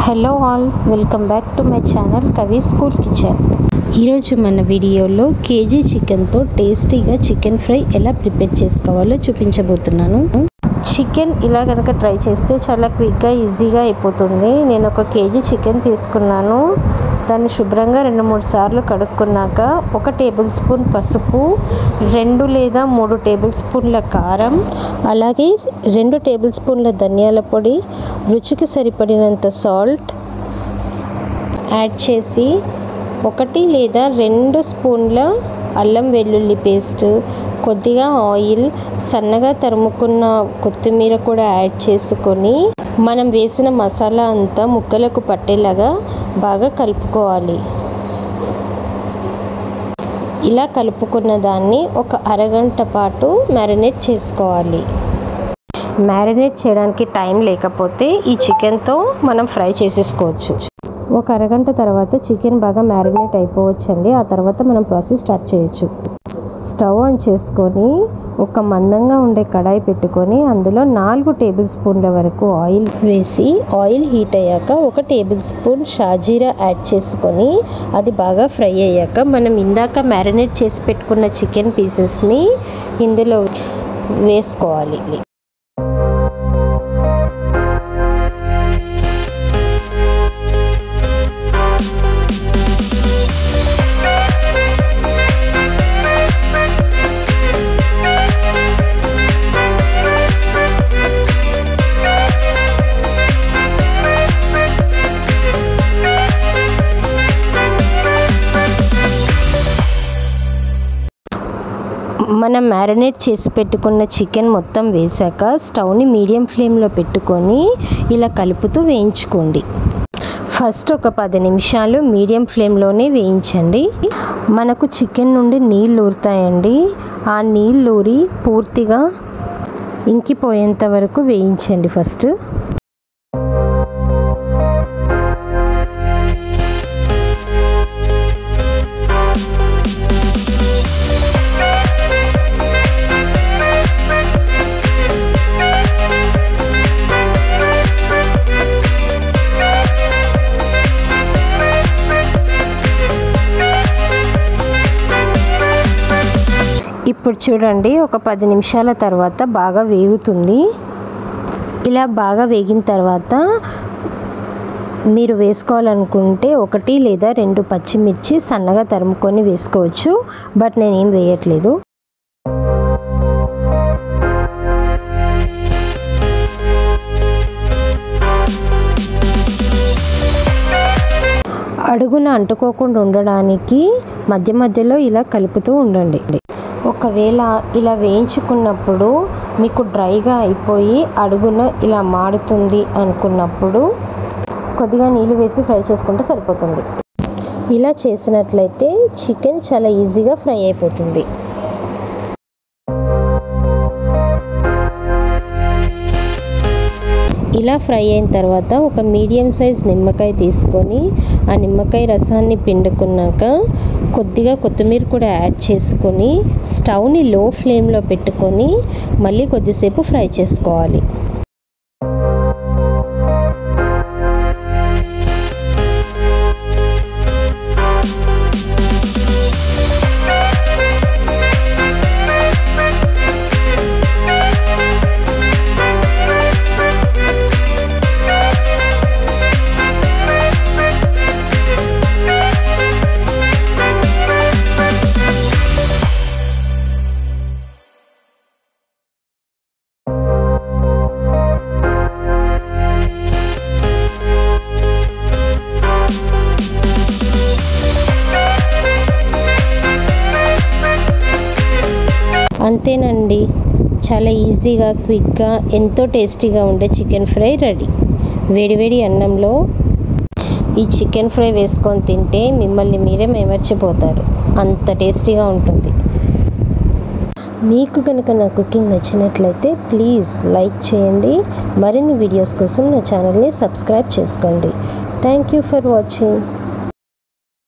hello all welcome back to my channel Kavi school kitchen ఈరోజు మన వీడియోలో కేజీ చికెన్తో టేస్టీగా చికెన్ ఫ్రై ఎలా ప్రిపేర్ చేసుకోవాలో చూపించబోతున్నాను చికెన్ ఇలా కనుక ట్రై చేస్తే చాలా క్విక్గా ఈజీగా అయిపోతుంది నేను ఒక కేజీ చికెన్ తీసుకున్నాను దాన్ని శుభ్రంగా రెండు మూడు సార్లు కడుక్కున్నాక ఒక టేబుల్ స్పూన్ పసుపు రెండు లేదా మూడు టేబుల్ స్పూన్ల కారం అలాగే రెండు టేబుల్ స్పూన్ల ధనియాల పొడి రుచికి సరిపడినంత సాల్ట్ యాడ్ చేసి ఒకటి లేదా రెండు స్పూన్ల అల్లం వెల్లుల్లి పేస్ట్ కొద్దిగా ఆయిల్ సన్నగా తరుముకున్న కొత్తిమీర కూడా యాడ్ చేసుకొని మనం వేసిన మసాలా అంతా ముక్కలకు పట్టేలాగా బాగా కలుపుకోవాలి ఇలా కలుపుకున్న దాన్ని ఒక అరగంట పాటు మ్యారినేట్ చేసుకోవాలి మ్యారినేట్ చేయడానికి టైం లేకపోతే ఈ చికెన్తో మనం ఫ్రై చేసేసుకోవచ్చు ఒక అరగంట తర్వాత చికెన్ బాగా మ్యారినేట్ అయిపోవచ్చండి ఆ తర్వాత మనం ప్రాసెస్ స్టార్ట్ చేయొచ్చు స్టవ్ ఆన్ చేసుకొని ఒక మందంగా ఉండే కడాయి పెట్టుకొని అందులో నాలుగు టేబుల్ స్పూన్ల వరకు ఆయిల్ వేసి ఆయిల్ హీట్ అయ్యాక ఒక టేబుల్ స్పూన్ షాజీరా యాడ్ చేసుకొని అది బాగా ఫ్రై అయ్యాక మనం ఇందాక మ్యారినేట్ చేసి పెట్టుకున్న చికెన్ పీసెస్ని ఇందులో వేసుకోవాలి మనం మ్యారినేట్ చేసి పెట్టుకున్న చికెన్ మొత్తం వేసాక స్టవ్ని మీడియం ఫ్లేమ్లో పెట్టుకొని ఇలా కలుపుతూ వేయించుకోండి ఫస్ట్ ఒక పది నిమిషాలు మీడియం ఫ్లేమ్లోనే వేయించండి మనకు చికెన్ నుండి నీళ్ళు ఊరుతాయండి ఆ నీళ్ళు ఊరి పూర్తిగా ఇంకిపోయేంత వరకు వేయించండి ఫస్ట్ ఇప్పుడు చూడండి ఒక పది నిమిషాల తర్వాత బాగా వేగుతుంది ఇలా బాగా వేగిన తర్వాత మీరు వేసుకోవాలనుకుంటే ఒకటి లేదా రెండు పచ్చిమిర్చి సన్నగా తరుముకొని వేసుకోవచ్చు బట్ నేనేం వేయట్లేదు అడుగున అంటుకోకుండా ఉండడానికి మధ్య మధ్యలో ఇలా కలుపుతూ ఉండండి ఒకవేళ ఇలా వేయించుకున్నప్పుడు మీకు డ్రైగా అయిపోయి అడుగున ఇలా మాడుతుంది అనుకున్నప్పుడు కొద్దిగా నీళ్ళు వేసి ఫ్రై చేసుకుంటే సరిపోతుంది ఇలా చేసినట్లయితే చికెన్ చాలా ఈజీగా ఫ్రై అయిపోతుంది ఇలా ఫ్రై అయిన తర్వాత ఒక మీడియం సైజ్ నిమ్మకాయ తీసుకొని ఆ నిమ్మకాయ రసాన్ని పిండుకున్నాక కొద్దిగా కొత్తిమీర కూడా యాడ్ చేసుకొని స్టవ్ని లో ఫ్లేమ్లో పెట్టుకొని మళ్ళీ కొద్దిసేపు ఫ్రై చేసుకోవాలి అంతేనండి చాలా ఈజీగా క్విక్గా ఎంతో టేస్టీగా ఉండే చికెన్ ఫ్రై రెడీ వేడివేడి అన్నంలో ఈ చికెన్ ఫ్రై వేసుకొని తింటే మిమ్మల్ని మీరే మైమర్చిపోతారు అంత టేస్టీగా ఉంటుంది మీకు కనుక నా కుకింగ్ నచ్చినట్లయితే ప్లీజ్ లైక్ చేయండి మరిన్ని వీడియోస్ కోసం నా ఛానల్ని సబ్స్క్రైబ్ చేసుకోండి థ్యాంక్ యూ ఫర్ వాచింగ్